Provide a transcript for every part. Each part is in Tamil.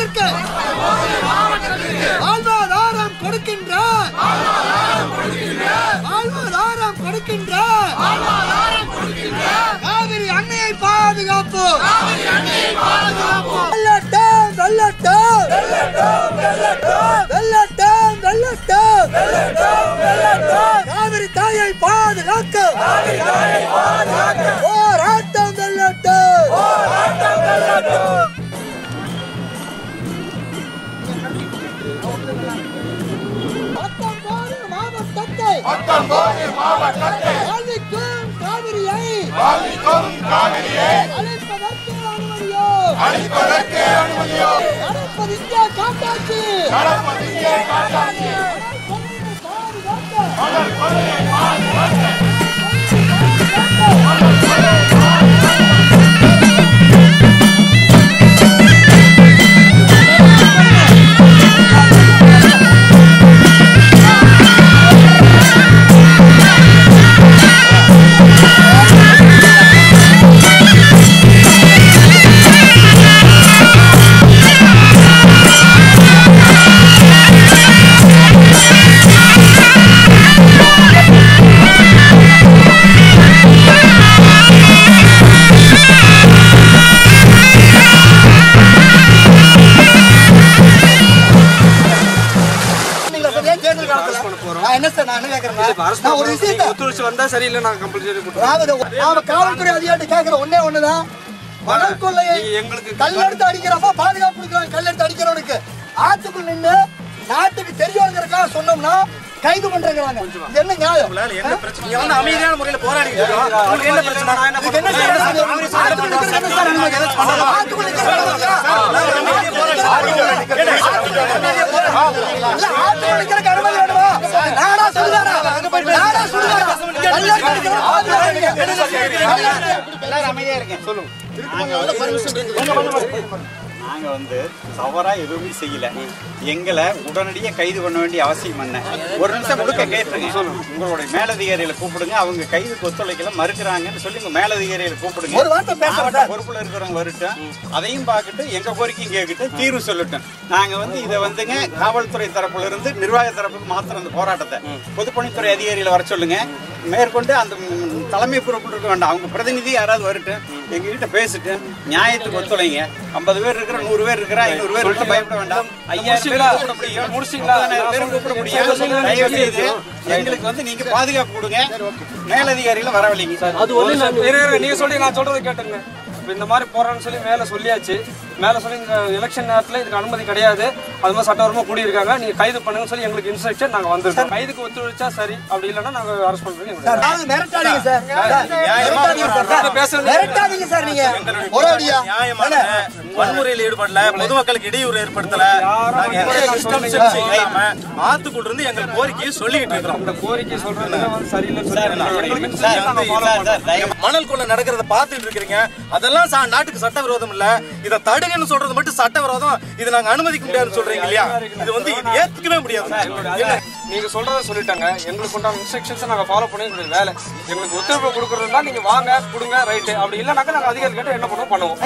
மாவட்டத்திற்கு வாழ்வாதாரம் கொடுக்கின்ற வாழ்வாதாரம் கொடுக்கின்ற காவிரி அன்னையை பாதுகாப்பு வெள்ளட்டம் வெள்ளட்டம் வெள்ளட்டம் வெள்ளட்டம் காவிரி தாயை பாதுகாக்க போராட்டம் வெள்ளட்டம் பத்தொன்பது மாவட்டத்தை அழிக்கும் காவிரியை அழிப்பதற்கு அனுமதியோ நடப்பது இங்கே காட்டாட்சி நீங்களா சார் ஏன் தேர்தல் காலத்துல நான் என்ன சார் நான் என்ன கேட்கறேன் நான் ஒரு விஷயத்தை ஒத்துழைச்சு வந்தா சரியில்லை நாங்க கம்பல்சரி அதாவது நாம காவல்துறை அதிகாரி கேட்கிற ஒண்ணே ஒண்ணுதான் மணல் கொள்ளையை எங்களுக்கு கல்லெடுத்து அடிக்கிறப்ப பாதுகாப்பு கொடுக்குறாங்க கல்லெடுத்து அடிக்கிறவனுக்கு ஆத்துக்குள் நின்று நாட்டுக்கு தெரியுங்கிறதுக்காக சொன்னோம்னா கைது பண்றாங்க இது என்ன நியாயம் நீங்க வந்து அமைதியான முறையில போராடிட்டு இருக்கோம். உங்களுக்கு என்ன பிரச்சனை? நான் என்ன இதுக்கு என்ன சார் பண்ணணும்? ஆத்துக்குள் நிக்கிறது என்ன சார் நமக்கு எதாச்சும் பண்ணலாம்? ஆத்துக்குள் நிக்கிறது இல்ல, ஆத்துக்குள் நிக்கிறதுக்கு அனுமதி வேணுமா? நானா சொல்லுவேனா? நானா சொல்லுவேனா? கல்லெடுத்து அடிக்கிறவனை பாதுகாக்கிறீங்க. எல்லாரும் அமைதியா இருங்க சொல்லுங்க நாங்க வந்து தவறா எதுவுமே செய்யல எங்களை உடனடியாக கைது பண்ண வேண்டிய அவசியம் என்ன ஒரு நிமிஷம் முழுக்க கேட்டுருங்க உங்களுடைய மேலதிகாரிகளை கூப்பிடுங்க அவங்க கைதுக்கு ஒத்துழைக்கல மறுக்கிறாங்கன்னு சொல்லி உங்க மேலதிகாரிகளை கூப்பிடுங்க ஒரு வார்த்தை பேச மாவட்ட சார். பொறுப்புல இருக்கிறவங்க வரட்டும் அதையும் பார்த்துட்டு எங்க கோரிக்கையும் கேட்கிட்டு தீர்வு சொல்லட்டும் நாங்க வந்து இதை வந்துங்க காவல்துறை தரப்புல இருந்து நிர்வாக தரப்புக்கு மாத்திரம் அந்த போராட்டத்தை பொதுப்பணித்துறை அதிகாரிகளை வர சொல்லுங்க மேற்கொண்டு அந்த ம், தலைமை பொறுப்பு இருக்க வேண்டாம் அவங்க பிரதிநிதி யாராவது வரட்டும் எங்ககிட்ட பேசிட்டு நியாயத்துக்கு ஒத்துழைங்க ஐம்பது பேர் இருக்கிற நூறு பேர் இருக்கிற ஐநூறு பேர் இருக்கிற பயப்பட வேண்டாம் ஐயாயிரம் பேர் கூப்பிட முடியும் முப்பதாயிரம் பேர் கூப்பிட முடியும் தயவு செய்து எங்களுக்கு வந்து நீங்க பாதுகாப்பு கொடுங்க மேலதிகாரிகளை வரவழைங்க அது ஒண்ணு நான் இரு, இரு, நீங்க சொல்லி நான் சொல்றதை கேட்டுங்க இப்ப இந்த மாதிரி போறான்னு சொல்லி மேல சொல்லியாச்சு மேல சொல்லி இந்த எலெக்ஷன் நேரத்துல இதுக்கு அனுமதி கிடையாது அது மாதிரி சட்டவரமா கூடியிருக்காங்க நீங்க கைது பண்ணுங்கன்னு சொல்லி எங்களுக்கு இன்ஸ்ட்ரக்ஷன் நாங்க வந்துருக்கோம் கைதுக்கு ஒத்துழைச்சா சரி அப்படி இல்லைன்னா நாங்க அரெஸ்ட் பண்றோம் சார், நாங்க மிரட்டாதீங்க சார். சார், மிரட்டாதீங்க சார். சார், பேசுறது மிரட்டாதீங்க சார் நீங்க ஒரு அடியா நியாயமான வன்முறையில் ஈடுபடல பொதுமக்களுக்கு இடையூறு ஏற்படுத்தல நாங்க எந்த கஷ்டம் செய்யாம ஆத்துக்குள்ள இருந்து எங்கள் கோரிக்கையை சொல்லிக்கிட்டு இருக்கிறோம் இந்த கோரிக்கை சொல்றது வந்து சரியில்லைன்னு சொல்லி எங்களுக்கு instruction சார், நாங்க follow சார், பண்றோம். சார், தயவு மணல் கொள்ள நடக்கிறத பார்த்துட்டு இருக்கிறீங்க அதெல்லாம் சா- நாட்டுக்கு சட்டவிரோதம் இல்ல இதை தடுங்கன்னு சொல்றது மட்டும் சட்டவிரோதம் இதை நாங்க அனுமதிக்க முடியாதுன்னு சொல்றீங்க இல்லையா இது வந்து இது ஏத்துக்கவே முடியாது என்ன? நீங்க சொல்றத சொல்லிட்டாங்க எங்களுக்கு உண்டான இன்ஸ்ட்ரக்ஷன்ஸ் நாங்க ஃபாலோ பண்ணி எங்களுடைய வேலை எங்களுக்கு ஒத்துழைப்பு கொடுக்கறதுனா நீங்க வாங்க கொடுங்க ரைட் அப்படி இல்லைனாக்கா நாங்க அதிகாரி கேட்டு என்ன பண்ணுவோம் பண்ணுவோம்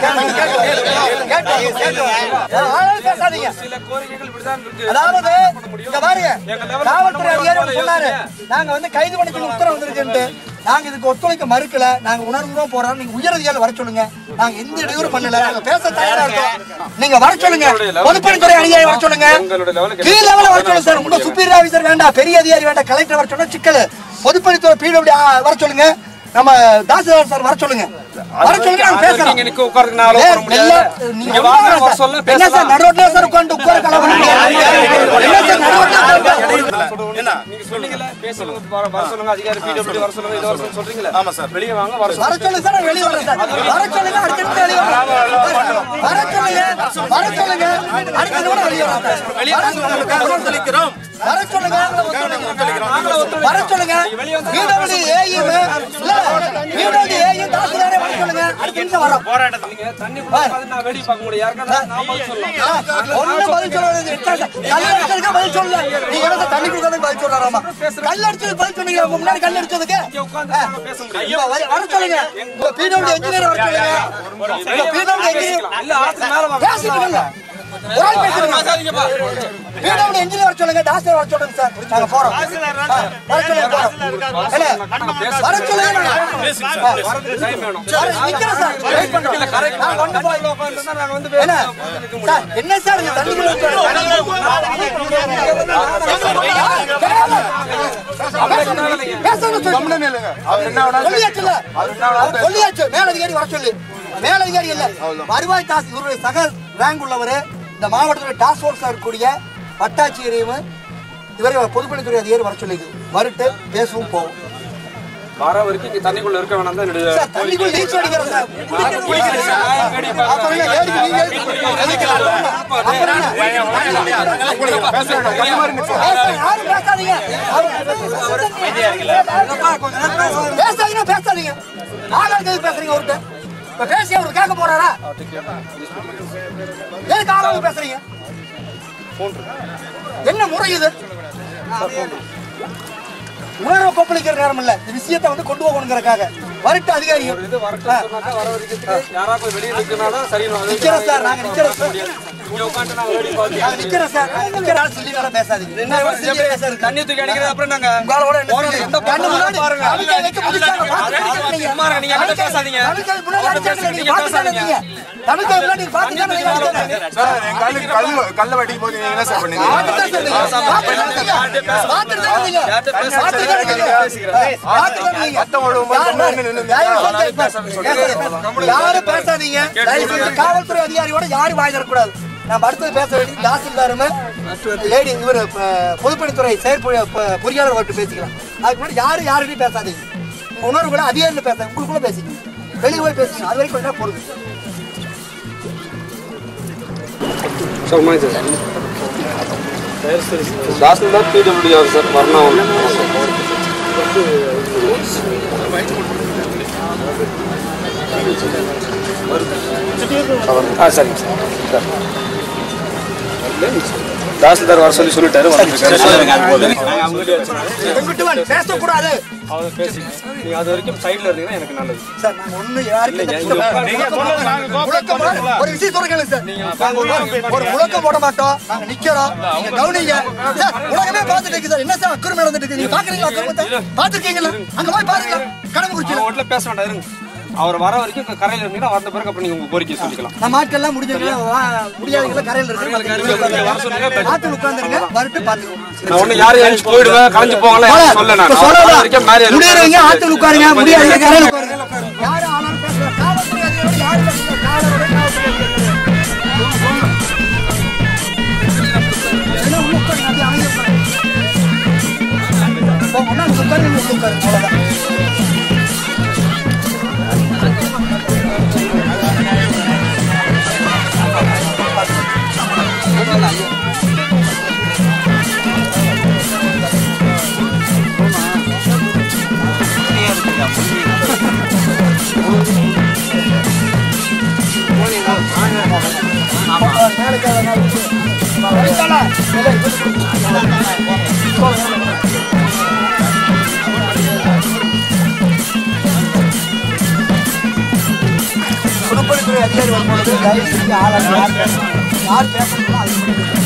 ஆளாள் பேசாதீங்க சில கோரிக்கைகள் இப்படிதான் இருக்கு அதாவது இங்க பாருங்க எங்க level காவல்துறை பண்ண அதிகாரி முடியாது. சொன்னாரு நாங்க வந்து கைது பண்ணி உத்தரவு வந்திருக்குன்ட்டு நாங்க இதுக்கு ஒத்துழைக்க மறுக்கல நாங்க உணர்வுதான் போறோம் நீங்க உயர் அதிகாரி வர சொல்லுங்க நாங்க எந்த இடையூறு பண்ணல நாங்க பேச தயாரா இருக்கோம் நீங்க வர சொல்லுங்க பொதுப்பணித்துறை அதிகாரி வர சொல்லுங்க உங்களுடைய லெவலுக்கு கீழ் லெவல வர சொல்லுங்க சார் உங்க சுப்பீரியர் ஆபீசர் வேண்டாம் பெரிய அதிகாரி வேண்டாம் கலெக்டர் வர சொன்னா சிக்கல் பொதுப்பணித்துறை பிடபிள்யூ வர சொல்லுங்க நம்ம தாசில்தார் சார் வர சொல்லுங்க வர சொல்லுங்க நாங்க பேசலாம் நீங்க நிக்க உட்கார்றதுக்கு நான் allow பண்ண முடியாது எல்லாம் நீங்க நீங்க வாங்க வர வாங்க சொல்ல சார். என்ன சார் பேசலாம் நடுரோட்ல சார் உட்கார்ந்து உட்கார கலவரம் என்ன சார் நடுரோட்ல உட்கார்ந்து என்ன நீங்க சொன்னீங்கல்ல பேச சொல்லுங்க வர வர சொல்லுங்க அதிகாரி பிடபிள்யூ வர சொல்லுங்க இது வர சொல்லுங்க சொல்றீங்களா ஆமா சார். வெளிய வாங்க வர வர சொல்லுங்க சொல்லுங்க சார் நான் வெளிய வரேன் சார் வர சொல்லுங்க அடுத்த வெளிய வரேன் வர சொல்லுங்க வர சொல்லுங்க அடுத்த நிமிடம் வெளிய வரேன் சார் வெளிய ஒத்துழைக்கிறோம் வர சொல்லுங்க வர சொல்லுங்க பிடபிள்யூ ஏயும் இல்ல பிடபிள்யூ ஏயும் தாசில்தாரே வர சொல்லுங்க அடுத்த நிமிஷம் வரோம் போராட்டத்தை நீங்க தண்ணி குடிக்காது நான் வேடி பார்க்க முடியும் யாருக்கா நான் பதில் சொல்லலாம் ஒண்ணும் பதில் சொல்ல கல்லடிச்சதுக்கு பதில் சொல்லல நீங்க என்ன சார் தண்ணி குடிக்கிறதுக்கு பதில் சொல்றாராமா கல்லடிச்சதுக்கு பதில் சொன்னீங்க உங்க முன்னாடி கல் அடிச்சதுக்கு உட்கார்ந்து நாங்க பேச முடியும் ஐயோ, வர வர சொல்லுங்க உங்க பிடபிள்யூ இன்ஜினியர் வர சொல்லுங்க உங்க பிடபிள்யூ இன்ஜினியர் இல்ல ஆத்து மேல வாங்க பேசிட்டு இருங்க ஒரு ஆள் பேசுறீங்க வீடோட இன்ஜினியர் வர சொல்லுங்க டாக்டர் வர சொல்லுங்க சார் நாங்க போறோம் ஆ, வர சொல்லுங்க போறோம் இல்ல, வர சொல்லுங்க நாங்க. வரதுக்கு டைம் வேணும் வர- நிக்கிறேன் சார் வெயிட் பண்றோம் நான் கொண்டு போய் உட்காந்துருந்தா நாங்க வந்து என்ன சார் என்ன சார் நீங்க தண்ணிக்குள்ள பேசணும் சொல்லியாச்சுல சொல்லியாச்சு மேலதிகாரி வர சொல்லி மேலதிகாரி இல்ல வருவாய் தாஸ் இவருடைய சக ரேங்க் உள்ளவர் இந்த மாவட்டத்தில் டாஸ்க் ஃபோர்ஸா இருக்கக்கூடிய வட்டாட்சியரையும் இவரை பொதுப்பணித்துறை அதிகாரி வர சொல்லி வரட்டு பேசவும் போவோம் வர வரைக்கும் இங்க தண்ணிக்குள்ள இருக்க வேணாம் தான் என்னுடைய சார் தண்ணிக்குள்ள நீச்சல் அடிக்கிறோம் சார் குளிக்கிறேன் சார். நான் வேடி பார்க்கிறேன். அப்புறம் என்ன, ஏறிக்கு நீங்க ஏறிக்கு அப்புறம் என்ன? பேச- யாரும் பேசாதீங்க. பேசாதீங்க, பேசாதீங்க. ஆளாளுக்கு எதுக்கு பேசுறீங்க அவர்கிட்ட? இப்ப பேசி அவரு கேட்க போறாரா? எதுக்கு ஆளாளுக்கு பேசுறீங்க? என்ன முறை இது உணர்வை கொப்பளிக்கிற நேரம் இல்ல இந்த விஷயத்தை வந்து கொண்டு போகணுங்கிறக்காக வரட்டு அதிகாரிகள் இது வரட்டும் சொன்னாக்கா வர வரைக்கும் யாரா போய் வெளியே நிற்கனாலும் சரி நான் வந்து நிக்கிறோம் சார் நாங்க நிக்கிறோம் சார் இங்க உட்காந்து நான் வேடி பார்க்கிறேன். நாங்க நிக்கிறோம் சார் நாங்க நிக்கிற ஆள் சொல்லி வேற பேசாதீங்க என்ன சொல்லி பேசாதீங்க தண்ணி தூக்கி அடிக்கிறது அப்புறம் நாங்க உங்களோட என்ன போறது சொல்லி? எந்த கண்ணு முன்னாடி பாருங்க. கவிதை வைக்க முடிச்சாங்க, பார்த்துட்டு இருக்கீங்க. சும்மா இருங்க, நீங்க என்கிட்ட பேசாதீங்க. கவிதை முன்னாடி அவர்கிட்ட அடிச்சாங்க, நீங்க நீங்க பார்த்துட்டு பேசாதீங்க. இருக்கீங்க. கவிதை முன்னாடி நீங்க பார்த்துட்டு இருக்கீங்க. சார் என் காலுக்கு கல்லு கல்ல வெட்டிக்கும் போது நீங்க என்ன சார் பண்ணீங்க பார்த்துட்டு தான் இருக்கீங்க. பார்த்துட்டு தான் இருக்கீங்க. பார்த்துட்டு தான் இருக்கீங்க. பார்த்துட்டு தான் இருக்கீங்க. பார்த்துட்டு தான் இருக்கீங்க. சட்டம் ஒழுங்கு மட்டும் தான் நின்னு நின்னு தயவு செஞ்சு பேசாதீங்க. யாரும் பேசாதீங்க தயவு செஞ்சு காவல்துறை அதிகாரியோட யாரும் வாய் தரக்கூடாது நம்ம அடுத்தது பேச வேண்டியது தாசில்தாரும் லேடி இவர் பொதுப்பணித்துறை செயற்பொ பொ- பொறியாளர் மட்டும் பேசிக்கலாம் அதுக்கு முன்னாடி யாரும் யாருமே பேசாதீங்க உங்க உணர்வுகளை அதிகாரிகள் பேச உங்களுக்குள்ள பேசிங்க வெளியே போய் பேசுங்க அது வரைக்கும் கொஞ்ச நேரம் பொறுங்க சார் மாய் சார் தாசில்தார் பிடபிள்யூ சார் வர்ணம் ஆ சரிங்க சார் தாசில்தார் வர சொல்லி சொல்லிட்டாரு செங்குட்டுவன் பேசக்கூடாது அவர் பேசி நீங்க அது வரைக்கும் சைடுல இருந்தீங்கன்னா எனக்கு நல்லது சார் நாங்க ஒண்ணு யாருக்கும் இல்லைங்க, இந்த இங்க முழக்கம் உட்கார்ந்து போட- முழக்கம் போட- ஒரு விஷயம் சொல்றேன் சார் நாங்க ஒரு- ஒரு முழக்கம் போட மாட்டோம் நாங்க நிக்கிறோம் நீங்க கவனிங்க சார் உலகமே பார்த்துட்டு இருக்கு சார் என்ன சார் அக்குறுமை நடந்துட்டு இருக்கு நீங்க பாக்குறீங்களா அக்குறுமத்தை பாத்துருக்கீங்களா அங்க போய் பாருங்க கடமை குறிச்சு அவர் வீட்டுல பேச வேண்டாம் இருங்க அவர் வர வரைக்கும் இங்க கரையில இருந்தீங்கன்னா வந்த பிறகு அப்புறம் நீங்க உங்க கோரிக்கை சொல்லிக்கலாம் நம்ம ஆட்கள்லாம் முடிஞ்சவங்க முடியாதவங்கள கரையில இருக்கு ஆட்கள் உட்கார்ந்துருங்க வரட்டு பாத்துக்கோங்க நான் ஒண்ணு யாரும் எழுந்து போயிடுவேன் கலைஞ்சு போவாங்களே சொல்ல நான் அவர் வர வரைக்கும் மேலே இருங்க. முடியறவங்க ஆட்கள் உட்காருங்க முடியாதவங்க கரையில உட்காருங்க யாரும் ஆனாலும் பேசல காவல்துறை அதிகாரிகள் யாரும் பேசல காவலரோட காவல்துறை அதிகாரிகள் எல்லாம் உள்ள உட்காருங்க, அப்படியே அமைதியா உட்காருங்க. போ, ஒண்ணா இங்க உட்காருங்க, இங்க உள்ள உட்காருங்க, அவ்வளவுதான். பொதுப்பணித்துறை அதிகாரி வரும்பொழுது தயவு செஞ்சு ஆளாக யார் பேசணும் யார் பேசணுமோ அது மட்டும்